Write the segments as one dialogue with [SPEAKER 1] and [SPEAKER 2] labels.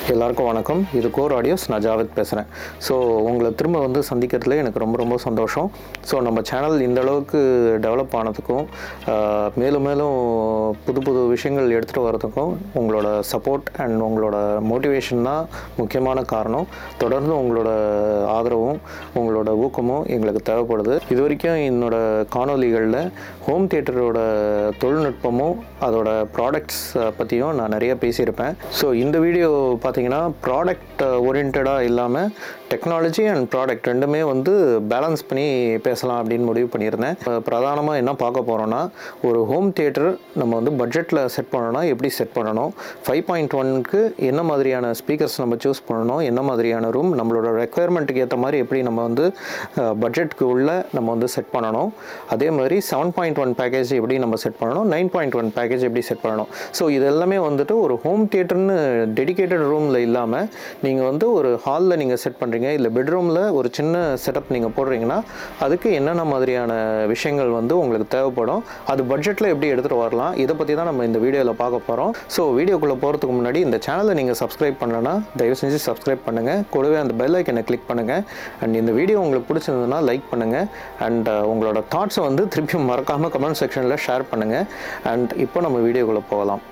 [SPEAKER 1] எல்லாருக்கும் வணக்கம் இது கோர் ஆடியோஸ் நான் ஜாவேத் பேசுகிறேன் ஸோ உங்களை திரும்ப வந்து சந்திக்கிறதுல எனக்கு ரொம்ப ரொம்ப சந்தோஷம் ஸோ நம்ம சேனல் இந்த அளவுக்கு டெவலப் ஆனதுக்கும் ஆஹ், மேலும் மேலும் புது புது விஷயங்கள் எடுத்துகிட்டு வரதுக்கும் உங்களோட சப்போர்ட் அண்ட் உங்களோட மோட்டிவேஷன் தான் முக்கியமான காரணம் தொடர்ந்து உங்களோட ஆதரவும் உங்களோட ஊக்கமும் எங்களுக்கு தேவைப்படுது இது வரைக்கும் என்னோட காணொலிகளில் ஹோம் தியேட்டரோட தொழில்நுட்பமும் அதோட ப்ராடக்ட்ஸ் பற்றியும் நான் நிறைய பேசியிருப்பேன் ஸோ இந்த வீடியோ பார்த்தீங்கன்னா ப்ராடக்ட் ஓரியன்டாக இல்லாமல் டெக்னாலஜி அண்ட் ப்ராடக்ட் ரெண்டுமே வந்து பேலன்ஸ் பண்ணி பேசலாம் அப்படின்னு முடிவு பண்ணியிருந்தேன் பிரதானமாக என்ன பார்க்க போகிறோன்னா ஒரு ஹோம் தியேட்டர் நம்ம வந்து பட்ஜெட்டில் செட் பண்ணணும்னா எப்படி செட் பண்ணணும் ஃபைவ் பாயிண்ட் ஒன்க்கு என்ன மாதிரியான ஸ்பீக்கர்ஸ் நம்ம சூஸ் பண்ணணும் என்ன மாதிரியான ரூம் நம்மளோட ரெக்குயர்மெண்ட்டுக்கு ஏற்ற மாதிரி எப்படி நம்ம வந்து பட்ஜெட்டுக்கு உள்ள நம்ம வந்து செட் பண்ணணும் அதே மாதிரி செவன் பாயிண்ட் ஒன் பேக்கேஜ் எப்படி நம்ம செட் பண்ணணும் நைன் பாயிண்ட் ஒன் பேக்கேஜ் எப்படி செட் பண்ணணும் ஸோ இது எல்லாமே வந்துட்டு ஒரு ஹோம் தியேட்டர்னு டெடிகேட்டட் ரூமில் இல்லாமல் நீங்கள் வந்து ஒரு ஹாலில் நீங்கள் செட் பண்ணுறீங்க இல்லை பெட்ரூமில் ஒரு சின்ன செட்டப் நீங்கள் போடுறீங்கன்னா அதுக்கு என்னென்ன மாதிரியான விஷயங்கள் வந்து உங்களுக்கு தேவைப்படும் அது பட்ஜெட்டில் எப்படி எடுத்துகிட்டு வரலாம் இதை பற்றி தான் நம்ம இந்த வீடியோவில் பார்க்க போகிறோம் ஸோ வீடியோக்குள்ளே போகிறதுக்கு முன்னாடி இந்த சேனலை நீங்கள் சப்ஸ்கிரைப் பண்ணலன்னா தயவு செஞ்சு சப்ஸ்கிரைப் பண்ணுங்கள் கூடவே அந்த பெல் ஐக்கனை கிளிக் பண்ணுங்கள் அண்ட் இந்த வீடியோ உங்களுக்கு பிடிச்சிருந்ததுன்னா லைக் பண்ணுங்கள் அண்ட் உங்களோட தாட்ஸை வந்து திருப்பி மறக்காமல் கமெண்ட் செக்ஷனில் ஷேர் பண்ணுங்கள் அண்ட் இப்போ நம்ம வீடியோக்குள்ளே போகலாம்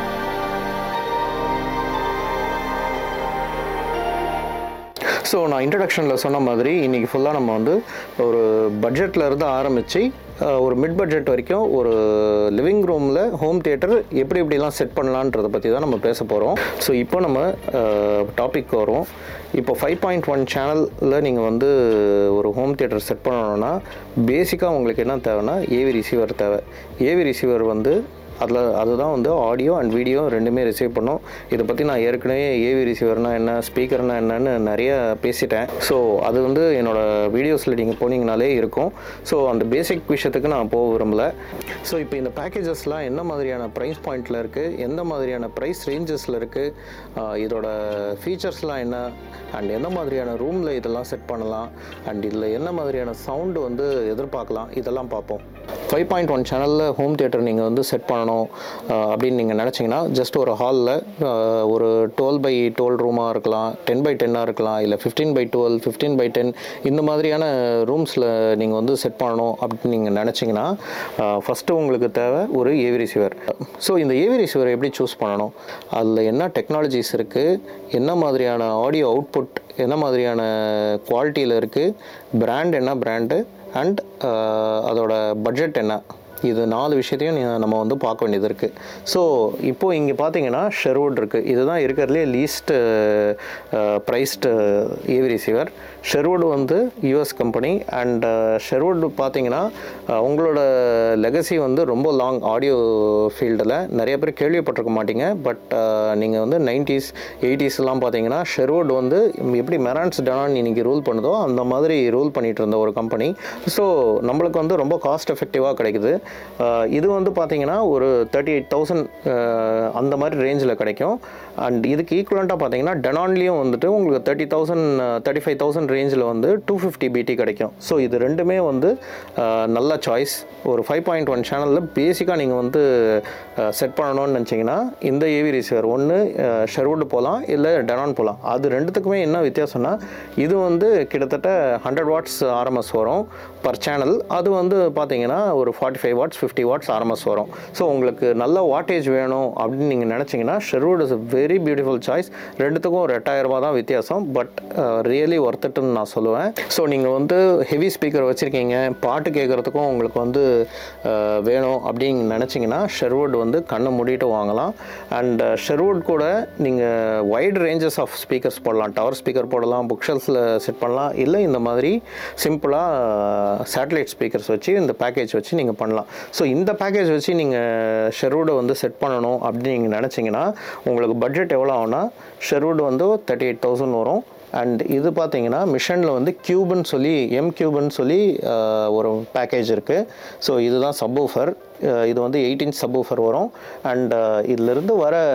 [SPEAKER 1] ஸோ நான் இன்ட்ரடக்ஷனில் சொன்ன மாதிரி இன்றைக்கி ஃபுல்லாக நம்ம வந்து ஒரு பட்ஜெட்டில் இருந்து ஆரம்பித்து ஒரு மிட் பட்ஜெட் வரைக்கும் ஒரு லிவிங் ரூமில் ஹோம் தியேட்டர் எப்படி எப்படிலாம் செட் பண்ணலான்றதை பற்றி தான் நம்ம பேச போகிறோம் ஸோ இப்போ நம்ம டாபிக் வரும் இப்போ ஃபைவ் பாயிண்ட் ஒன் சேனலில் நீங்கள் வந்து ஒரு ஹோம் தியேட்டர் செட் பண்ணணும்னா பேசிக்காக உங்களுக்கு என்ன தேவைன்னா ஏவி ரிசீவர் தேவை ஏவி ரிசீவர் வந்து அதில் அதுதான் வந்து ஆடியோ அண்ட் வீடியோ ரெண்டுமே ரிசீவ் பண்ணும் இதை பற்றி நான் ஏற்கனவே ஏவி ரிசீவர்னா என்ன ஸ்பீக்கர்னா என்னன்னு நிறைய பேசிட்டேன் ஸோ அது வந்து என்னோடய வீடியோஸில் நீங்கள் போனீங்கனாலே இருக்கும் ஸோ அந்த பேசிக் விஷயத்துக்கு நான் போக விரும்பல ஸோ இப்போ இந்த பேக்கேஜஸ்லாம் என்ன மாதிரியான ப்ரைஸ் பாயிண்டில் இருக்குது எந்த மாதிரியான ப்ரைஸ் ரேஞ்சஸில் இருக்குது இதோட ஃபீச்சர்ஸ்லாம் என்ன அண்ட் எந்த மாதிரியான ரூமில் இதெல்லாம் செட் பண்ணலாம் அண்ட் இதில் என்ன மாதிரியான சவுண்டு வந்து எதிர்பார்க்கலாம் இதெல்லாம் பார்ப்போம் ஃபைவ் பாயிண்ட் ஒன் சேனலில் ஹோம் தியேட்டர் நீங்கள் வந்து செட் பண்ணணும் அஹ், அப்படின்னு நீங்கள் நினச்சிங்கன்னா ஜஸ்ட் ஒரு ஹாலில் ஒரு டுவெல் பை டுவெல் ரூமாக இருக்கலாம் டென் பை டென்னாக இருக்கலாம் இல்லை fifteen by twelve fifteen by ten இந்த மாதிரியான ரூம்ஸில் நீங்கள் வந்து செட் பண்ணணும் அப்படின்னு நீங்கள் நினச்சிங்கன்னா ஃபஸ்ட்டு உங்களுக்கு தேவை ஒரு ஏவி ரிசீவர் ஸோ இந்த ஏவி ரிசீவர் எப்படி சூஸ் பண்ணணும் அதில் என்ன டெக்னாலஜிஸ் இருக்குது என்ன மாதிரியான ஆடியோ அவுட்புட் என்ன மாதிரியான குவாலிட்டியில் இருக்குது பிராண்ட் என்ன பிராண்டு அண்ட் அதோட பட்ஜெட் என்ன இது நாலு விஷயத்தையும் நீ- நம்ம வந்து பார்க்க வேண்டியது இருக்குது ஸோ இப்போது இங்கே பார்த்தீங்கன்னா ஷெர்வுட் இருக்குது இதுதான் இருக்கிறதுலே least priced AV receiver Sherwood வந்து யூஎஸ் கம்பெனி அண்ட் ஷெர்வுட் பார்த்தீங்கன்னா அஹ், உங்களோட லெகசி வந்து ரொம்ப லாங் ஆடியோ ஃபீல்டில் நிறைய பேர் கேள்விப்பட்டிருக்க மாட்டீங்க பட் நீங்கள் வந்து நைன்டிஸ் எயிட்டிஸ்லாம் பார்த்தீங்கன்னா ஷெர்வுட் வந்து எப்படி மெரான்ஸ் டனான் இன்னைக்கு ரூல் பண்ணுதோ அந்த மாதிரி ரூல் பண்ணிட்டு இருந்த ஒரு கம்பெனி ஸோ நம்மளுக்கு வந்து ரொம்ப காஸ்ட் எஃபெக்டிவாக கிடைக்குது அஹ், இது வந்து பார்த்தீங்கன்னா ஒரு தேர்ட்டி எயிட் தௌசண்ட் அந்த மாதிரி ரேஞ்சில் கிடைக்கும் அண்ட் இதுக்கு ஈக்குவலண்ட்டாக பார்த்தீங்கன்னா டெனான்லேயும் வந்துட்டு உங்களுக்கு thirty thousand thirty five thousand ரேஞ்சில் வந்து டூ ஃபிஃப்டி பிடி கிடைக்கும் ஸோ இது ரெண்டுமே வந்து அஹ், நல்ல சாய்ஸ் ஒரு ஃபைவ் பாயிண்ட் ஒன் சேனலில் பேசிக்காக நீங்கள் வந்து செட் பண்ணணும்னு நினச்சிங்கன்னா இந்த ஏவி ரிசீவர் ஒன்று ஷெர்வுட் போகலாம் இல்லை டெனான் போகலாம் அது ரெண்டுத்துக்குமே என்ன வித்தியாசம்னா இது வந்து கிட்டத்தட்ட ஹண்ட்ரட் வாட்ஸ் ஆர்எம்எஸ் வரும் பர் சேனல் அது வந்து பார்த்தீங்கன்னா ஒரு forty five watts fifty watts RMS வரும் ஸோ உங்களுக்கு நல்ல வாட்டேஜ் வேணும் அப்படின்னு நீங்கள் நினச்சிங்கன்னா Sherwood is very beautiful choice ரெண்டுத்துக்கும் ஒரு எட்டாயிரம் ரூபாய் தான் வித்தியாசம் பட் ரியலி ஒர்த்துட்டுன்னு நான் சொல்லுவேன் ஸோ நீங்கள் வந்து ஹெவி ஸ்பீக்கர் வச்சுருக்கீங்க பாட்டு கேட்குறதுக்கும் உங்களுக்கு வந்து அஹ், வேணும் அப்படின்னு நினச்சிங்கன்னா ஷெர்வுட் வந்து கண்ணை மூடிட்டு வாங்கலாம் அண்ட் ஷெர்வுட் கூட நீங்கள் வைட் ரேஞ்சஸ் ஆஃப் ஸ்பீக்கர்ஸ் போடலாம் டவர் ஸ்பீக்கர் போடலாம் புக் ஷெல்ஃபில் செட் பண்ணலாம் இல்லை இந்த மாதிரி சிம்பிளாக சேட்டலைட் ஸ்பீக்கர்ஸ் வச்சு இந்த பேக்கேஜ் வச்சு நீங்கள் பண்ணலாம் ஸோ இந்த பேக்கேஜ் வச்சு நீங்கள் ஷெர்வுடை வந்து செட் பண்ணணும் அப்படின்னு நீங்கள் நினச்சிங்கன்னா உங்களுக்கு பட்ஜெட் எவ்வளோ ஆகும்னா ஷெர்வுட் வந்து தேர்ட்டி எயிட் தௌசண்ட் வரும் அண்ட் இது பார்த்தீங்கன்னா மிஷனில் வந்து கியூப்னு சொல்லி எம் கியூப்னு சொல்லி அஹ், ஒரு பேக்கேஜ் இருக்குது ஸோ இதுதான் சப்வூஃபர் இது வந்து எயிட் இன்ச் சப்வூஃபர் வரும் அண்ட் இதிலிருந்து வர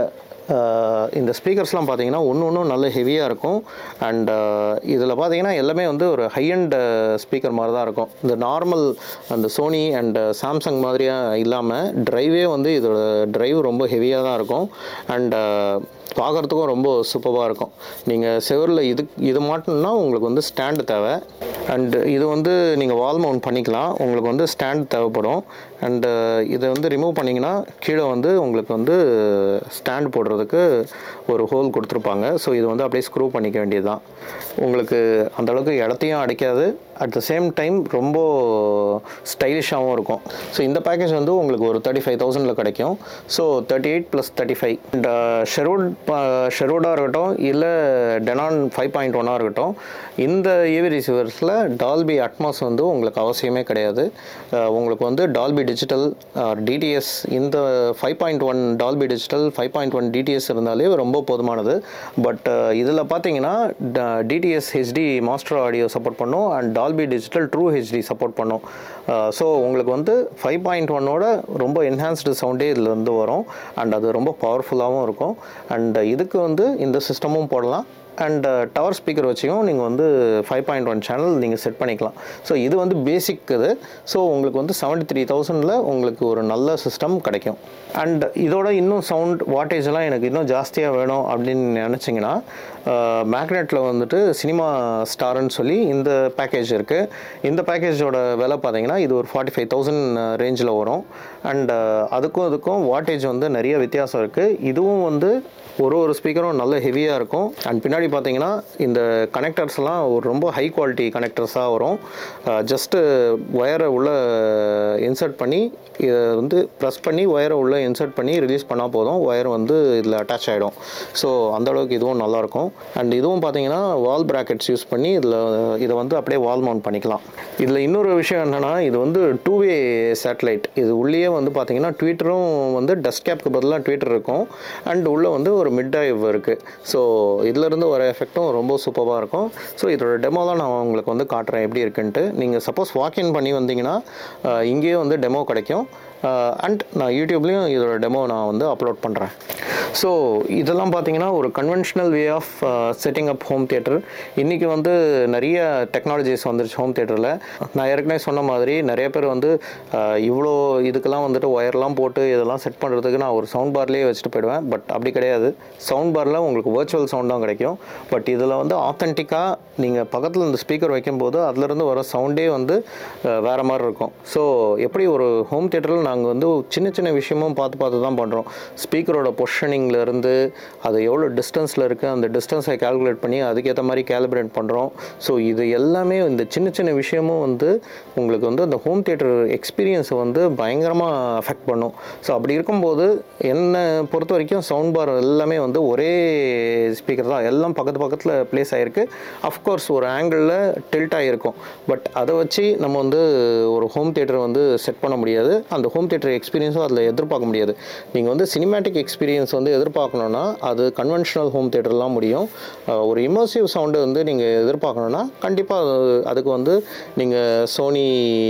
[SPEAKER 1] அஹ், இந்த ஸ்பீக்கர்ஸ்லாம் பார்த்தீங்கன்னா ஒன்று ஒன்றும் நல்ல ஹெவியாக இருக்கும் அண்ட் இதில் பார்த்தீங்கன்னா எல்லாமே வந்து ஒரு ஹை அண்ட் ஸ்பீக்கர் மாதிரி தான் இருக்கும் இந்த நார்மல் அந்த சோனி அண்ட் சாம்சங் மாதிரியாக இல்லாமல் ட்ரைவே வந்து இதோட ட்ரைவ் ரொம்ப ஹெவியாக தான் இருக்கும் அண்ட் பார்க்குறதுக்கும் ரொம்ப சூப்பராக இருக்கும் நீங்கள் செவரில் இது இது மாட்டணும்னா உங்களுக்கு வந்து ஸ்டாண்டு தேவை அண்டு இது வந்து நீங்கள் வால் மவுண்ட் பண்ணிக்கலாம் உங்களுக்கு வந்து ஸ்டாண்ட் தேவைப்படும் அண்டு இதை வந்து ரிமூவ் பண்ணிங்கன்னா கீழே வந்து உங்களுக்கு வந்து ஸ்டாண்ட் போடுறதுக்கு ஒரு ஹோல் கொடுத்துருப்பாங்க ஸோ இது வந்து அப்படியே ஸ்க்ரூ பண்ணிக்க வேண்டியது தான் உங்களுக்கு அந்த அளவுக்கு இடத்தையும் அடைக்காது அட் த சேம் டைம் ரொம்ப ஸ்டைலிஷாகவும் இருக்கும் ஸோ இந்த பேக்கேஜ் வந்து உங்களுக்கு ஒரு தேர்ட்டி ஃபைவ் தௌசண்டில் கிடைக்கும் so thirty eight plus thirty five and Sherwood ஷெரூடாக இருக்கட்டும் இல்லை டெனான் ஃபைவ் பாயிண்ட் ஒன்னாக இருக்கட்டும் இந்த ஏவி ரிசீவர்ஸில் டால்பி அட்மாஸ் வந்து உங்களுக்கு அவசியமே கிடையாது அஹ் உங்களுக்கு வந்து டால்பி டிஜிட்டல் டிடிஎஸ் இந்த five point one Dolby digital five point one DTS இருந்தாலே ரொம்ப போதுமானது பட் இதில் பார்த்தீங்கன்னா DTS HD master audio support பண்ணும் and Dolby digital true HD support பண்ணும் ஸோ உங்களுக்கு வந்து ஃபைவ் பாயிண்ட் ஒன்னோட ரொம்ப என்ஹான்ஸ்டு சவுண்டே இதில் இருந்து வரும் அண்ட் அது ரொம்ப பவர்ஃபுல்லாகவும் இருக்கும் அண்ட் இதுக்கு வந்து இந்த சிஸ்டமும் போடலாம் அண்ட் டவர் ஸ்பீக்கர் வச்சியும் நீங்கள் வந்து ஃபைவ் பாயிண்ட் ஒன் சேனல் நீங்கள் செட் பண்ணிக்கலாம் ஸோ இது வந்து பேசிக் இது ஸோ உங்களுக்கு வந்து செவன்ட்டி த்ரீ தௌசண்டில் உங்களுக்கு ஒரு நல்ல சிஸ்டம் கிடைக்கும் அண்ட் இதோட இன்னும் சவுண்ட் வாட்டேஜ்லாம் எனக்கு இன்னும் ஜாஸ்தியாக வேணும் அப்படின்னு நினச்சிங்கன்னா மேக்னெட்டில் வந்துட்டு சினிமா ஸ்டார்னு சொல்லி இந்த பேக்கேஜ் இருக்குது இந்த பேக்கேஜோட விலை பார்த்தீங்கன்னா இது ஒரு ஃபார்ட்டி ஃபைவ் தௌசண்ட் ரேஞ்சில் வரும் அண்ட் அதுக்கும் அதுக்கும் வாட்டேஜ் வந்து நிறைய வித்தியாசம் இருக்குது இதுவும் வந்து ஒரு ஒரு ஸ்பீக்கரும் நல்ல ஹெவியாக இருக்கும் அண்ட் பின்னாடி பார்த்தீங்கன்னா இந்த கனெக்டர்ஸ்லாம் ஒரு ரொம்ப ஹை குவாலிட்டி கனெக்டர்ஸாக வரும் ஜஸ்ட்டு ஒயரை உள்ள இன்சர்ட் பண்ணி இதை வந்து ப்ரெஸ் பண்ணி ஒயரை உள்ள இன்சர்ட் பண்ணி ரிலீஸ் பண்ணால் போதும் ஒயர் வந்து இதில் அட்டாச் ஆகிடும் ஸோ அந்த அளவுக்கு இதுவும் நல்லாயிருக்கும் அண்ட் இதுவும் பார்த்தீங்கன்னா வால் ப்ராக்கெட்ஸ் யூஸ் பண்ணி இதில் இதை வந்து அப்படியே வால் மவுண்ட் பண்ணிக்கலாம் இதில் இன்னொரு விஷயம் என்னென்னா இது வந்து டூ வே சேட்டலைட் இது உள்ளேயே வந்து பார்த்தீங்கன்னா ட்விட்டரும் வந்து டஸ்ட் கேப்க்கு பதிலாக ட்விட்டர் இருக்கும் அண்ட் உள்ளே வந்து ஒரு மிட் டைவ் இருக்குது ஸோ இதிலிருந்து வர எஃபெக்ட்டும் ரொம்ப சூப்பராக இருக்கும் ஸோ இதோட டெமோ தான் நான் உங்களுக்கு வந்து காட்டுறேன் எப்படி இருக்குன்ட்டு நீங்கள் சப்போஸ் வாக்இன் பண்ணி வந்தீங்கன்னா அஹ், இங்கேயே வந்து டெமோ கிடைக்கும் அண்ட் நான் யூடியூப்லேயும் இதோட டெமோ நான் வந்து அப்லோட் பண்ணுறேன் ஸோ இதெல்லாம் பார்த்தீங்கன்னா ஒரு conventional way of setting up home theatre இன்றைக்கி வந்து நிறைய டெக்னாலஜிஸ் வந்துருச்சு ஹோம் தியேட்டரில் நான் ஏற்கனவே சொன்ன மாதிரி நிறைய பேர் வந்து அஹ், இவ்வளோ இதுக்கெல்லாம் வந்துட்டு ஒயர்லாம் போட்டு இதெல்லாம் செட் பண்ணுறதுக்கு நான் ஒரு சவுண்ட் பார்லேயே வச்சுட்டு போயிடுவேன் பட் அப்படி கிடையாது சவுண்ட் பாரில் உங்களுக்கு வர்ச்சுவல் சவுண்ட் தான் கிடைக்கும் பட் இதில் வந்து ஆத்தென்டிக்காக நீங்கள் பக்கத்தில் இந்த ஸ்பீக்கர் வைக்கும்போது அதுலேருந்து வர சவுண்டே வந்து அஹ், வேற மாதிரி இருக்கும் ஸோ எப்படி ஒரு ஹோம் தியேட்டரில் நாங்கள் வந்து சின்ன சின்ன விஷயமும் பார்த்து பார்த்து தான் பண்ணுறோம் ஸ்பீக்கரோட பொஷனிங்லேருந்து அது எவ்வளோ டிஸ்டன்ஸில் இருக்குது அந்த டிஸ்டன்ஸை கால்குலேட் பண்ணி அதுக்கேற்ற மாதிரி கேலிப்ரேட் பண்ணுறோம் ஸோ இது எல்லாமே இந்த சின்ன சின்ன விஷயமும் வந்து உங்களுக்கு வந்து அந்த ஹோம் தியேட்டர் எக்ஸ்பீரியன்ஸை வந்து பயங்கரமாக அஃபெக்ட் பண்ணும் ஸோ அப்படி இருக்கும்போது என்னை பொறுத்த வரைக்கும் சவுண்ட் பார் எல்லாமே வந்து ஒரே ஸ்பீக்கர் தான் எல்லாம் பக்கத்து பக்கத்தில் ப்ளேஸ் ஆகிருக்கு அஃப்கோர்ஸ் ஒரு ஆங்கிளில் டில்ட் ஆகிருக்கும் பட் அதை வச்சு நம்ம வந்து ஒரு ஹோம் தியேட்டர் வந்து செட் பண்ண முடியாது அந்த ஹோம் தியேட்டர் எக்ஸ்பீரியன்ஸும் அதில் எதிர்பார்க்க முடியாது நீங்கள் வந்து சினிமேட்டிக் எக்ஸ்பீரியன்ஸ் வந்து எதிர்பார்க்கணுன்னா அது கன்வென்ஷனல் ஹோம் தியேட்டர்லாம் முடியும் அஹ் ஒரு இமர்சிவ் சவுண்டு வந்து நீங்கள் எதிர்பார்க்கணுன்னா கண்டிப்பாக அதுக்கு வந்து நீங்கள் சோனி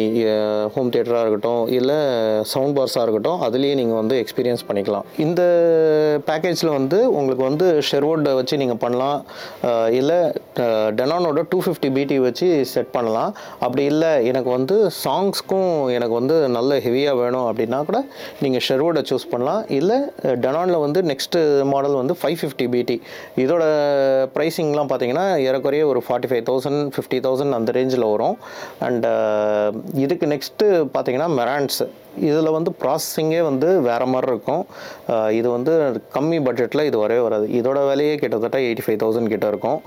[SPEAKER 1] ஹோம் தியேட்டராக இருக்கட்டும் இல்லை சவுண்ட் பார்ஸாக இருக்கட்டும் அதுலேயே நீங்கள் வந்து எக்ஸ்பீரியன்ஸ் பண்ணிக்கலாம் இந்த பேக்கேஜில் வந்து உங்களுக்கு வந்து ஷெர்வோர்டை வச்சு நீங்கள் பண்ணலாம் அஹ் இல்லை டெனானோட டூ ஃபிஃப்டி பிடி வச்சு செட் பண்ணலாம் அப்படி இல்லை எனக்கு வந்து சாங்ஸ்க்கும் எனக்கு வந்து நல்ல ஹெவியாக வேணும் அப்படின்னா கூட நீங்கள் ஷெர்வோர்டை சூஸ் பண்ணலாம் இல்லை டெனானில் வந்து நெக்ஸ்ட்டு மாடல் வந்து ஃபைவ் ஃபிஃப்டி பிடி இதோட ப்ரைஸிங்லாம் பார்த்தீங்கன்னா ஏறக்குறைய ஒரு forty five thousand fifty thousand அந்த ரேஞ்சில் வரும் அண்ட் இதுக்கு நெக்ஸ்ட்டு பார்த்தீங்கன்னா மெரான்ஸ் இதில் வந்து ப்ராசஸிங்கே வந்து வேறு மாதிரி இருக்கும் அஹ் இது வந்து கம்மி பட்ஜெட்டில் இது வரவே வராது இதோட விலையே கிட்டத்தட்ட எயிட்டி ஃபைவ் தௌசண்ட் கிட்ட இருக்கும்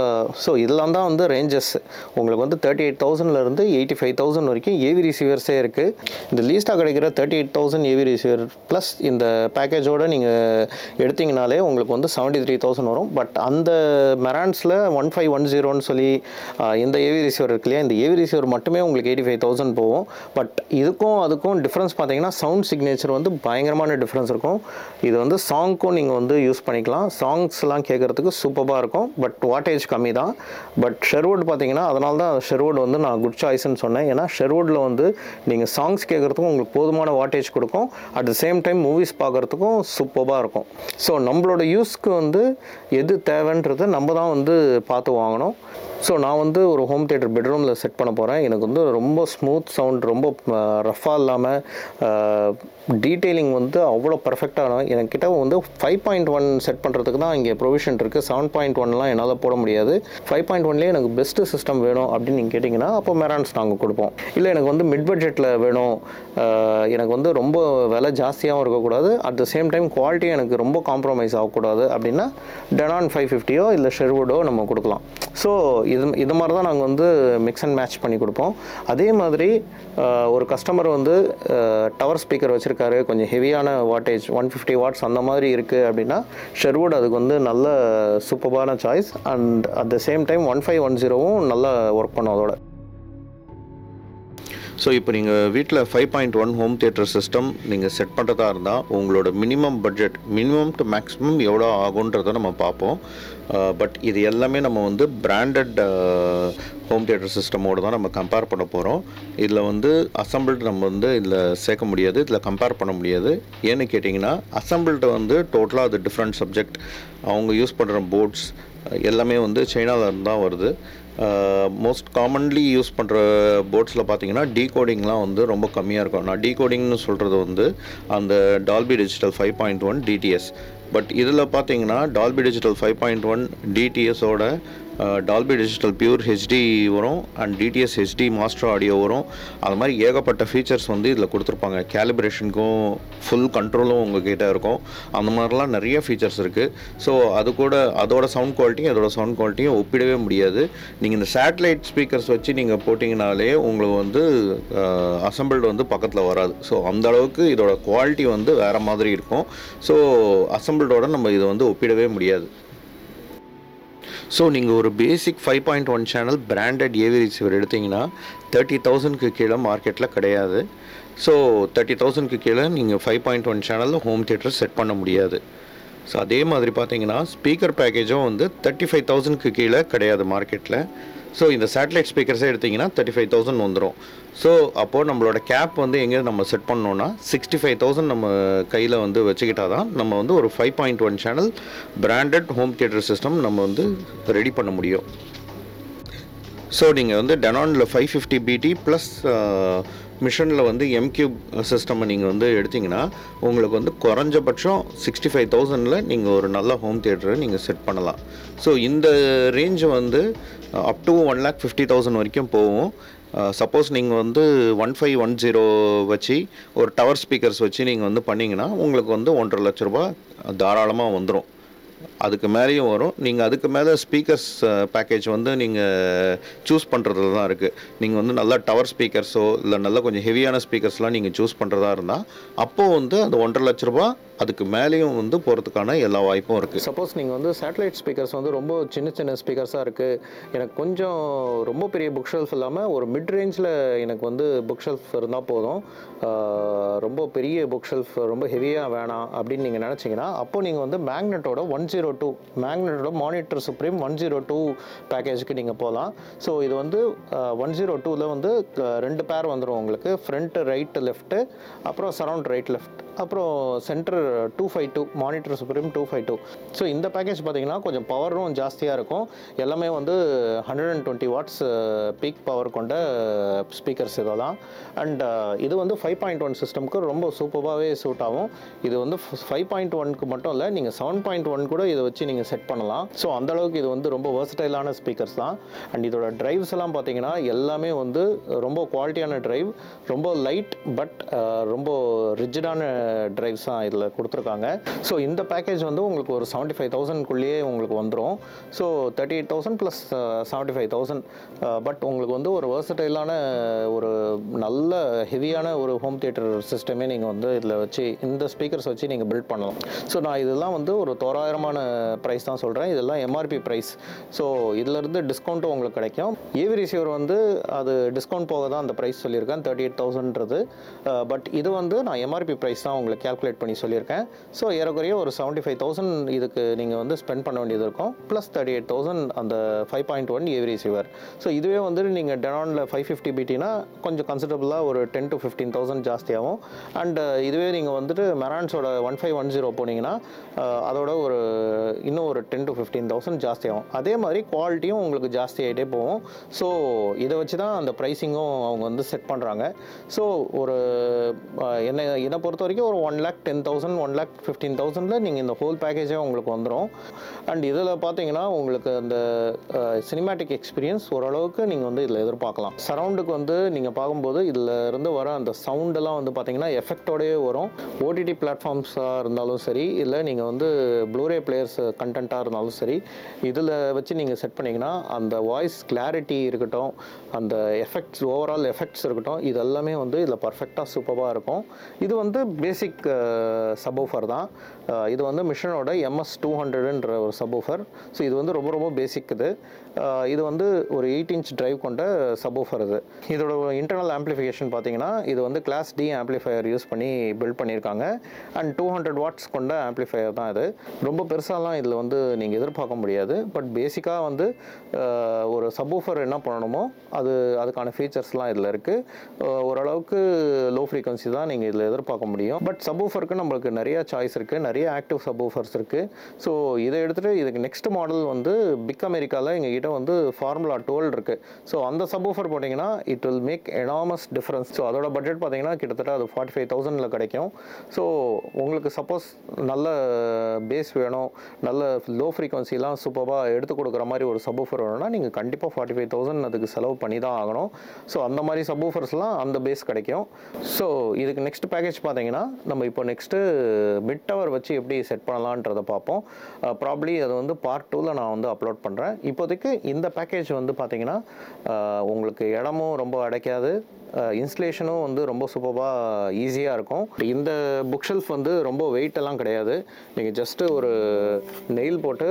[SPEAKER 1] ஸோ இதெல்லாம் தான் வந்து ரேஞ்சஸ் உங்களுக்கு வந்து தேர்ட்டி எயிட் தௌசண்ட்லேருந்து எயிட்டி ஃபைவ் தௌசண்ட் வரைக்கும் ஏவி ரிசீவர்ஸே இருக்குது இந்த லீஸ்ட்டாக கிடைக்கிற thirty eight thousand AV receiver plus இந்த பேக்கேஜோடு நீங்கள் எடுத்தீங்கனாலே உங்களுக்கு வந்து செவன்ட்டி த்ரீ தௌசண்ட் வரும் பட் அந்த மெரான்ஸில் ஒன் ஃபைவ் ஒன் ஜீரோன்னு சொல்லி அஹ் இந்த ஏவி ரிசீவர் இருக்கு இல்லையா இந்த ஏவி ரிசீவர் மட்டுமே உங்களுக்கு எயிட்டி ஃபைவ் தௌசண்ட் போகும் பட் இதுக்கும் அதுக்கும் டிஃப்ரென்ஸ் பார்த்தீங்கன்னா சவுண்ட் சிக்னேச்சர் வந்து பயங்கரமான டிஃப்ரென்ஸ் இருக்கும் இது வந்து சாங்க்கும் நீங்கள் வந்து யூஸ் பண்ணிக்கலாம் சாங்ஸ்லாம் கேட்குறதுக்கு சூப்பராக இருக்கும் பட் வாட்டேஜ் கம்மி தான் பட் ஷெர்வுட் பார்த்தீங்கன்னா அதனால தான் ஷெர்வுட் வந்து நான் குட் சாய்ஸ்னு சொன்னேன் ஏன்னா ஷெர்வுட்டில் வந்து நீங்கள் சாங்ஸ் கேட்குறதுக்கும் உங்களுக்கு போதும் போதுமான வாட்டேஜ் கொடுக்கும் at the same time movies பார்க்குறதுக்கும் சூப்பராக இருக்கும் ஸோ நம்மளோட யூஸ்க்கு வந்து எது தேவைன்றதை நம்ம தான் வந்து பார்த்து வாங்கணும் ஸோ நான் வந்து ஒரு ஹோம் தேட்டர் பெட்ரூமில் செட் பண்ண போகிறேன் எனக்கு வந்து ரொம்ப ஸ்மூத் சவுண்ட் ரொம்ப ரஃபாக இல்லாமல் டீட்டெயிலிங் வந்து அவ்வளோ பர்ஃபெக்டாக எனக்கிட்ட வந்து ஃபைவ் பாயிண்ட் ஒன் செட் பண்ணுறதுக்கு தான் இங்கே ப்ரொவிஷன் இருக்குது செவன் பாயிண்ட் ஒன்லாம் என்னால் போட முடியாது ஃபைவ் பாயிண்ட் ஒன்லேயே எனக்கு பெஸ்ட்டு சிஸ்டம் வேணும் அப்படின்னு நீங்கள் கேட்டிங்கன்னா அப்போ மெரான்ஸ் நாங்கள் கொடுப்போம் இல்லை எனக்கு வந்து மிட் பட்ஜெட்டில் வேணும் அஹ், எனக்கு வந்து ரொம்ப விலை ஜாஸ்தியாகவும் இருக்கக்கூடாது at the same time quality எனக்கு ரொம்ப காம்ப்ரமைஸ் ஆகக்கூடாது அப்படின்னா டெனான் ஃபைவ் ஃபிஃப்டியோ இல்லை ஷெர்வுடோ நம்ம கொடுக்கலாம் ஸோ இது இது மாதிரி தான் நாங்கள் வந்து மிக்ஸ் அண்ட் மேட்ச் பண்ணி கொடுப்போம் அதே மாதிரி அஹ், ஒரு கஸ்டமர் வந்து டவர் ஸ்பீக்கர் வச்சுருக்காரு கொஞ்சம் ஹெவியான வாட்டேஜ் ஒன் ஃபிஃப்டி வாட்ஸ் அந்த மாதிரி இருக்குது அப்படின்னா ஷெர்வுட் அதுக்கு வந்து நல்ல சூப்பரான choice and at the same time one five one ஜீரோவும் நல்லா ஒர்க் பண்ணும் அதோட
[SPEAKER 2] ஸோ இப்போ நீங்கள் வீட்டில் five point one home theatre system நீங்கள் செட் பண்ணுறதா இருந்தால் உங்களோட minimum budget minimum to maximum எவ்வளோ ஆகுன்றதை நம்ம பார்ப்போம் பட் இது எல்லாமே நம்ம வந்து பிராண்டட் ஹோம் தியேட்டர் சிஸ்டமோடு தான் நம்ம கம்பேர் பண்ண போகிறோம் இதில் வந்து அசம்பிள்டு நம்ம வந்து இதில் சேர்க்க முடியாது இதில் கம்பேர் பண்ண முடியாது ஏன்னு கேட்டிங்கன்னா அசம்பிள்டு வந்து டோட்டலாக அது டிஃப்ரெண்ட் சப்ஜெக்ட் அவங்க யூஸ் பண்ணுற போர்ட்ஸ் எல்லாமே வந்து சைனாவில் இருந்து தான் வருது மோஸ்ட் காமன்லி யூஸ் பண்ணுற போர்ட்ஸில் பார்த்தீங்கன்னா டீகோடிங்லாம் வந்து ரொம்ப கம்மியாக இருக்கும் நான் டீகோடிங்னு சொல்கிறது வந்து அந்த Dolby digital five point one DTS but இதில் பார்த்தீங்கன்னா Dolby digital five point one டிடிஎஸோட டால்பி டிஜிட்டல் பியூர் ஹெச்டி வரும் and DTS HD master audio வரும் அது மாதிரி ஏகப்பட்ட ஃபீச்சர்ஸ் வந்து இதில் கொடுத்துருப்பாங்க கேலிப்ரேஷனுக்கும் ஃபுல் கண்ட்ரோலும் உங்ககிட்ட இருக்கும் அந்த மாதிரிலாம் நிறைய ஃபீச்சர்ஸ் இருக்குது ஸோ அது கூட அதோட சவுண்ட் குவாலிட்டியும் அதோட சவுண்ட் குவாலிட்டியும் ஒப்பிடவே முடியாது நீங்கள் இந்த சேட்டலைட் ஸ்பீக்கர்ஸ் வச்சு நீங்கள் போட்டிங்கனாலே உங்களுக்கு வந்து அசம்பிள்டு வந்து பக்கத்தில் வராது ஸோ அந்த அளவுக்கு இதோட குவாலிட்டி வந்து வேறு மாதிரி இருக்கும் ஸோ அசம்பிள்டோட நம்ம இதை வந்து ஒப்பிடவே முடியாது ஸோ நீங்கள் ஒரு basic five point one channel branded AV receiver எடுத்தீங்கன்னா தேர்ட்டி தௌசண்ட்க்கு கீழே மார்க்கெட்டில் கிடையாது ஸோ தேர்ட்டி தௌசண்ட்க்கு கீழே நீங்கள் ஃபைவ் பாயிண்ட் ஒன் சேனலில் ஹோம் தியேட்டர் செட் பண்ண முடியாது ஸோ அதே மாதிரி பார்த்தீங்கன்னா ஸ்பீக்கர் பேக்கேஜும் வந்து தேர்ட்டி ஃபைவ் தௌசண்ட்க்கு கீழே கிடையாது மார்க்கெட்டில் ஸோ இந்த சேட்டலைட் ஸ்பீக்கர்ஸே எடுத்திங்கன்னா தேர்ட்டி ஃபைவ் தௌசண்ட் வந்துடும் ஸோ அப்போது நம்மளோட கேப் வந்து எங்கே நம்ம செட் பண்ணோன்னா சிக்ஸ்டி ஃபைவ் தௌசண்ட் நம்ம கையில் வந்து வச்சுக்கிட்டா தான் நம்ம வந்து ஒரு five point one channel branded home theatre system நம்ம வந்து ரெடி பண்ண முடியும் ஸோ நீங்கள் வந்து டெனானில் ஃபைவ் ஃபிஃப்டி பிடி ப்ளஸ் மிஷனில் வந்து எம்கியூப் சிஸ்டம் நீங்கள் வந்து எடுத்தீங்கன்னா உங்களுக்கு வந்து குறைஞ்சபட்சம் சிக்ஸ்டி ஃபைவ் தௌசண்டில் நீங்கள் ஒரு நல்ல ஹோம் தியேட்டரை நீங்கள் செட் பண்ணலாம் ஸோ இந்த ரேஞ்சு வந்து up to one lakh fifty thousand வரைக்கும் போகும் சப்போஸ் நீங்கள் வந்து ஒன் ஃபைவ் ஒன் ஜீரோ வச்சு ஒரு டவர் ஸ்பீக்கர்ஸ் வச்சு நீங்கள் வந்து பண்ணிங்கன்னா உங்களுக்கு வந்து ஒன்றரை லட்ச ரூபா தாராளமாக வந்துடும் அதுக்கு மேலேயும் வரும் நீங்கள் அதுக்கு மேலே ஸ்பீக்கர்ஸ் பேக்கேஜ் வந்து நீங்கள் சூஸ் பண்ணுறதுல தான் இருக்குது நீங்கள் வந்து நல்ல டவர் ஸ்பீக்கர்ஸோ இல்லை நல்ல கொஞ்சம் ஹெவியான ஸ்பீக்கர்ஸ்லாம் நீங்கள் சூஸ் பண்ணுறதா இருந்தால் அப்போது வந்து அந்த ஒன்றரை லட்ச ரூபா அதுக்கு மேலேயும் வந்து போகிறதுக்கான எல்லா வாய்ப்பும் இருக்குது
[SPEAKER 1] சப்போஸ் நீங்கள் வந்து சேட்டலைட் ஸ்பீக்கர்ஸ் வந்து ரொம்ப சின்ன சின்ன ஸ்பீக்கர்ஸாக இருக்குது எனக்கு கொஞ்சம் ரொம்ப பெரிய புக் ஷெல்ஃப் இல்லாமல் ஒரு மிட் ரேஞ்சில் எனக்கு வந்து புக் ஷெல்ஃப் இருந்தால் போதும் ஆஹ் ரொம்ப பெரிய புக் ஷெல்ஃப் ரொம்ப ஹெவியாக வேணாம் அப்படின்னு நீங்கள் நினச்சிங்கன்னா அப்போ நீங்கள் வந்து மேக்னெட்டோட ஒன் ஜீரோ டூ மேக்னெட்டோட monitor supreme one zero two பேக்கேஜுக்கு நீங்கள் போகலாம் ஸோ இது வந்து ஒன் ஜீரோ டூவில் வந்து க- ரெண்டு பேர் வந்துடும் உங்களுக்கு ஃப்ரண்ட் ரைட் லெஃப்ட்டு அப்புறம் சரௌண்ட் ரைட் லெஃப்ட் அப்புறம் centre two five two monitor supreme two five two so இந்த பேக்கேஜ் பார்த்தீங்கன்னா கொஞ்சம் பவரும் ஜாஸ்தியாக இருக்கும் எல்லாமே வந்து hundred and twenty watts peak power கொண்ட ஸ்பீக்கர்ஸ் இதெல்லாம் அண்ட் இது வந்து ஃபைவ் பாயிண்ட் ஒன் சிஸ்டம்க்கு ரொம்ப சூப்பராகவே சூட் ஆகும் இது வந்து ஃபைவ் பாயிண்ட் ஒன்க்கு மட்டும் இல்லை நீங்கள் செவன் பாயிண்ட் ஒன் கூட இதை வச்சு நீங்கள் செட் பண்ணலாம் ஸோ அந்தளவுக்கு இது வந்து ரொம்ப வெர்சடைலான ஸ்பீக்கர்ஸ் தான் அண்ட் இதோட டிரைவ்ஸ் எல்லாம் பார்த்தீங்கன்னா எல்லாமே வந்து ரொம்ப குவாலிட்டியான டிரைவ் ரொம்ப லைட் பட் ரொம்ப ரிஜிடான டிரைவ்ஸ் தான் இதில் கொடுத்துருக்காங்க ஸோ இந்த பேக்கேஜ் வந்து உங்களுக்கு ஒரு செவன்ட்டி ஃபைவ் தௌசண்ட்குள்ளேயே உங்களுக்கு வந்துடும் so thirty eight thousand plus seventy five thousand but உங்களுக்கு வந்து ஒரு வெர்சடைலான ஒரு நல்ல ஹெவியான ஒரு ஹோம் தியேட்டர் சிஸ்டமே நீங்கள் வந்து இதில் வச்சு இந்த ஸ்பீக்கர்ஸ் வச்சு நீங்கள் பில்ட் பண்ணலாம் ஸோ நான் இதெல்லாம் வந்து ஒரு தோராயிரமான ப்ரைஸ் தான் சொல்கிறேன் இதெல்லாம் எம்ஆர்பி ப்ரைஸ் ஸோ இதிலிருந்து டிஸ்கவுண்ட்டும் உங்களுக்கு கிடைக்கும் ஏவி ரிசீவர் வந்து அது டிஸ்கவுண்ட் போக தான் அந்த ப்ரைஸ் சொல்லியிருக்கேன் தேர்ட்டி எயிட் தௌசண்ட்றது பட் இது வந்து நான் எம்ஆர்பி ப்ரைஸ் தான் உங்களுக்கு கேல்குலேட் பண்ணி சொல்லியிருக்கேன் சொல்லியிருக்கேன் ஸோ ஏறக்குறைய ஒரு செவன்ட்டி ஃபைவ் தௌசண்ட் இதுக்கு நீங்கள் வந்து ஸ்பெண்ட் பண்ண வேண்டியது இருக்கும் ப்ளஸ் தேர்ட்டி எயிட் தௌசண்ட் அந்த five point one AV receiver so இதுவே வந்துட்டு நீங்கள் டெனானில் ஃபைவ் ஃபிஃப்டி பிடினா கொஞ்சம் கன்சிடரபுளாக ஒரு டென் டு ஃபிஃப்டீன் தௌசண்ட் ஜாஸ்தியாகும் அண்ட் இதுவே நீங்கள் வந்துட்டு மெரான்ஸோட ஒன் ஃபைவ் ஒன் ஜீரோ போனீங்கன்னா அஹ், அதோட ஒரு இன்னும் ஒரு டென் டு ஃபிஃப்டீன் தௌசண்ட் ஜாஸ்தியாகும் அதே மாதிரி குவாலிட்டியும் உங்களுக்கு ஜாஸ்தி ஆகிட்டே போகும் ஸோ இதை வச்சு தான் அந்த ப்ரைஸிங்கும் அவங்க வந்து செட் பண்ணுறாங்க ஸோ ஒரு அஹ், என்னை என்னை பொறுத்த வரைக்கும் ஒரு one lakh ten thousand one lakh fifteen தௌசண்டில் நீங்கள் இந்த ஹோல் பேக்கேஜே உங்களுக்கு வந்துடும் அண்ட் இதில் பார்த்தீங்கன்னா உங்களுக்கு அந்த சினிமேட்டிக் எக்ஸ்பீரியன்ஸ் ஓரளவுக்கு நீங்கள் வந்து இதில் எதிர்பார்க்கலாம் சரவுண்டுக்கு வந்து நீங்கள் பார்க்கும்போது இதில் இருந்து வர அந்த சவுண்டெல்லாம் வந்து பார்த்தீங்கன்னா எஃபெக்டோடயே வரும் ஓடிடி பிளாட்ஃபார்ம்ஸாக இருந்தாலும் சரி இல்லை நீங்கள் வந்து ப்ளூரே பிளேயர்ஸ் கண்டென்ட்டாக இருந்தாலும் சரி இதில் வச்சு நீங்கள் செட் பண்ணிங்கன்னா அந்த வாய்ஸ் கிளாரிட்டி இருக்கட்டும் அந்த எஃபெக்ட்ஸ் ஓவரால் எஃபெக்ட்ஸ் இருக்கட்டும் இது எல்லாமே வந்து இதில் பர்ஃபெக்டாக சூப்பராக இருக்கும் இது வந்து பேசிக் சப்வூஃபர் தான் அஹ் இது வந்து மிஷனோட எம்எஸ் டூ ஹண்ட்ரடுன்ற ஒரு சப்வூஃபர் ஸோ இது வந்து ரொம்ப ரொம்ப பேசிக் இது அஹ் இது வந்து ஒரு எயிட் இன்ச் டிரைவ் கொண்ட சப்வூஃபர் இது இதோட இன்டர்னல் ஆம்ப்ளிஃபிகேஷன் பார்த்தீங்கன்னா இது வந்து கிளாஸ் டி ஆம்ப்ளிஃபையர் யூஸ் பண்ணி பில்ட் பண்ணியிருக்காங்க அண்ட் டூ ஹண்ட்ரட் வாட்ஸ் கொண்ட ஆம்ப்ளிஃபையர் தான் இது ரொம்ப பெருசாலாம் இதில் வந்து நீங்கள் எதிர்பார்க்க முடியாது பட் பேசிக்காக வந்து அஹ், ஒரு சப்வூஃபர் என்ன பண்ணணுமோ அது அதுக்கான ஃபீச்சர்ஸ்லாம் இதில் இருக்குது ஓரளவுக்கு லோ ஃப்ரீக்வன்சி தான் நீங்கள் இதில் எதிர்பார்க்க முடியும் பட் சப்வூஃபருக்கு நம்மளுக்கு நிறைய சாய்ஸ் இருக்குது நிறைய ஆக்டிவ் சப்வூஃபர்ஸ் இருக்குது ஸோ இதை எடுத்துகிட்டு இதுக்கு நெக்ஸ்ட் மாடல் வந்து பிக் அமெரிக்காவில் எங்ககிட்ட வந்து ஃபார்முலா டுவெல் இருக்குது ஸோ அந்த சப்வூஃபர் போட்டிங்கன்னா it will make enormous difference so அதோட பட்ஜெட் பார்த்தீங்கன்னா கிட்டத்தட்ட அது ஃபார்ட்டி ஃபைவ் தௌசண்டில் கிடைக்கும் ஸோ உங்களுக்கு சப்போஸ் நல்ல பேஸ் வேணும் நல்ல லோ ஃப்ரீக்வன்சிலாம் சூப்பராக எடுத்து கொடுக்குற மாதிரி ஒரு சப்வூஃபர் வேணும்னா நீங்கள் கண்டிப்பாக ஃபார்ட்டி ஃபைவ் தௌசண்ட் அதுக்கு செலவு பண்ணி தான் ஆகணும் ஸோ அந்த மாதிரி சப்வூஃபர்ஸ்லாம் அந்த பேஸ் கிடைக்கும் ஸோ இதுக்கு நெக்ஸ்ட் பேக்கேஜ் பார்த்தீங்கன்னா நம்ம இப்போ நெக்ஸ்ட்டு மிட் டவர் வச்சு எப்படி செட் பண்ணலான்றதை பார்ப்போம் ப்ராப்ளி அது வந்து பார்ட் டூவில் நான் வந்து அப்லோட் பண்ணுறேன் இப்போதைக்கு இந்த பேக்கேஜ் வந்து பார்த்தீங்கன்னா அஹ், உங்களுக்கு இடமும் ரொம்ப அடைக்காது இன்ஸ்டலேஷனும் வந்து ரொம்ப சூப்பராக ஈஸியாக இருக்கும் இந்த புக் ஷெல்ஃப் வந்து ரொம்ப weight எல்லாம் கிடையாது நீங்கள் ஜஸ்ட்டு ஒரு நெயில் போட்டு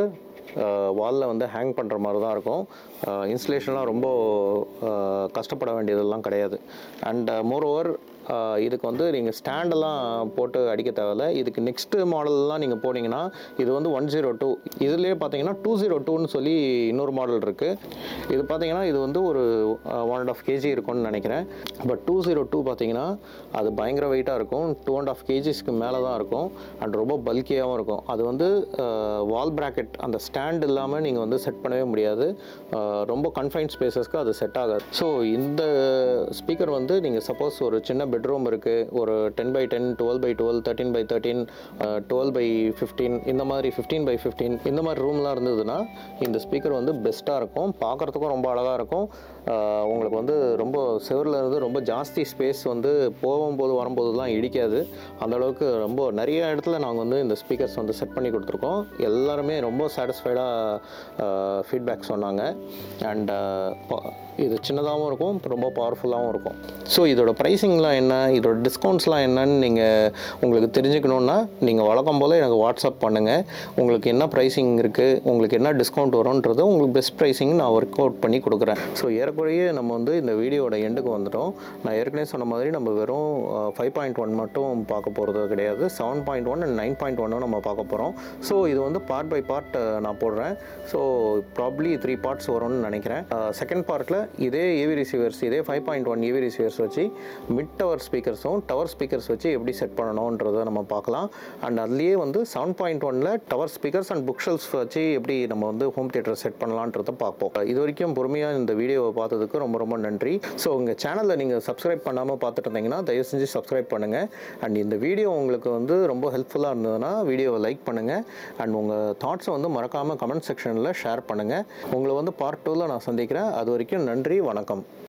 [SPEAKER 1] வாலில் வந்து ஹேங் பண்ணுற மாதிரி தான் இருக்கும் இன்ஸ்டலேஷன்லாம் ரொம்ப அஹ், கஷ்டப்பட வேண்டியதெல்லாம் கிடையாது அண்ட் மோரோவர் இதுக்கு வந்து நீங்கள் ஸ்டாண்டெல்லாம் போட்டு அடிக்க தேவையில்ல இதுக்கு நெக்ஸ்ட்டு மாடல்லாம் நீங்கள் போனீங்கன்னா இது வந்து ஒன் ஜீரோ டூ இதுலேயே பார்த்தீங்கன்னா டூ ஜீரோ டூன்னு சொல்லி இன்னொரு மாடல் இருக்குது இது பார்த்தீங்கன்னா இது வந்து ஒரு ஒன் அண்ட் ஆஃப் கேஜி இருக்கும்னு நினைக்கிறேன் பட் டூ ஜீரோ டூ பார்த்தீங்கன்னா அது பயங்கர வெயிட்டாக இருக்கும் டூ அண்ட் ஆஃப் கேஜிஸ்க்கு மேலே தான் இருக்கும் அண்ட் ரொம்ப பல்கியாகவும் இருக்கும் அது வந்து வால் ப்ராக்கெட் அந்த ஸ்டாண்ட் இல்லாமல் நீங்கள் வந்து செட் பண்ணவே முடியாது அஹ், ரொம்ப கன்ஃபைன்ட் ஸ்பேசஸ்க்கு அது செட் ஆகாது ஸோ இந்த ஸ்பீக்கர் வந்து நீங்கள் சப்போஸ் ஒரு சின்ன பெட்ரூம் இருக்குது ஒரு ten by ten twelve by twelve thirteen by thirteen twelve by fifteen இந்த மாதிரி ஃபிஃப்டீன் பை ஃபிஃப்டீன் இந்த மாதிரி ரூம்லாம் இருந்ததுன்னா இந்த ஸ்பீக்கர் வந்து பெஸ்ட்டாக இருக்கும் பார்க்குறதுக்கும் ரொம்ப அழகாக இருக்கும் அஹ், உங்களுக்கு வந்து ரொம்ப செவரில் இருந்து ரொம்ப ஜாஸ்தி ஸ்பேஸ் வந்து போகும்போது வரும்போதுலாம் இடிக்காது அந்த அளவுக்கு ரொம்ப நிறைய இடத்துல நாங்கள் வந்து இந்த ஸ்பீக்கர்ஸ் வந்து செட் பண்ணி கொடுத்துருக்கோம் எல்லாருமே ரொம்ப சாட்டிஸ்ஃபைடாக ஃபீட்பேக் சொன்னாங்க அண்ட் இது சின்னதாகவும் இருக்கும் ரொம்ப பவர்ஃபுல்லாகவும் இருக்கும் ஸோ இதோட ப்ரைஸிங்லாம் என்ன இதோட டிஸ்கவுண்ட்ஸ்லாம் என்னன்னு நீங்கள் உங்களுக்கு தெரிஞ்சுக்கணுன்னா நீங்கள் வழக்கம் போல் எனக்கு வாட்ஸ்அப் பண்ணுங்கள் உங்களுக்கு என்ன ப்ரைஸிங் இருக்குது உங்களுக்கு என்ன டிஸ்கவுண்ட் வரும்ன்றது உங்களுக்கு பெஸ்ட் ப்ரைஸிங் நான் ஒர்க் அவுட் பண்ணி கொடுக்குறேன் ஸோ ஏறக்குறைய நம்ம வந்து இந்த வீடியோட எண்டுக்கு வந்துட்டோம் நான் ஏற்கனவே சொன்ன மாதிரி நம்ம வெறும் ஃபைவ் பாயிண்ட் ஒன் மட்டும் பார்க்க போகிறது கிடையாது seven point one and nine point ஒன்னும் நம்ம பார்க்க போகிறோம் ஸோ இது வந்து பார்ட் பை பார்ட் நான் போடுறேன் ஸோ ப்ராப்ளி த்ரீ பார்ட்ஸ் வரும்னு நினைக்கிறேன் செகண்ட் பார்ட்டில் இதே ஏவி ரிசீவர்ஸ் இதே five point one AV receivers வச்சு மிட் டவர் ஸ்பீக்கர்ஸும் டவர் ஸ்பீக்கர்ஸ் வச்சு எப்படி செட் பண்ணணுன்றதை நம்ம பார்க்கலாம் அண்ட் அதுலேயே வந்து செவன் பாயிண்ட் ஒனில் tower speakers and bookshelves வச்சு எப்படி நம்ம வந்து ஹோம் தியேட்டர் செட் பண்ணலான்றதை பார்ப்போம் இது வரைக்கும் பொறுமையாக இந்த வீடியோவை பார்த்ததுக்கு ரொம்ப ரொம்ப நன்றி ஸோ உங்கள் சேனலில் நீங்கள் சப்ஸ்கிரைப் பண்ணாமல் பார்த்துட்டு இருந்தீங்கன்னா தயவு செஞ்சு சப்ஸ்கிரைப் பண்ணுங்கள் அண்ட் இந்த வீடியோ உங்களுக்கு வந்து ரொம்ப ஹெல்ப்ஃபுல்லாக இருந்ததுன்னா வீடியோவை லைக் பண்ணுங்கள் அண்ட் உங்கள் தாட்ஸை வந்து மறக்காமல் கமெண்ட் செக்ஷனில் ஷேர் பண்ணுங்கள் உங்களை வந்து பார்ட் டூவில் நான் சந்திக்கிறேன் அது வரைக்கும் நன்றி வணக்கம்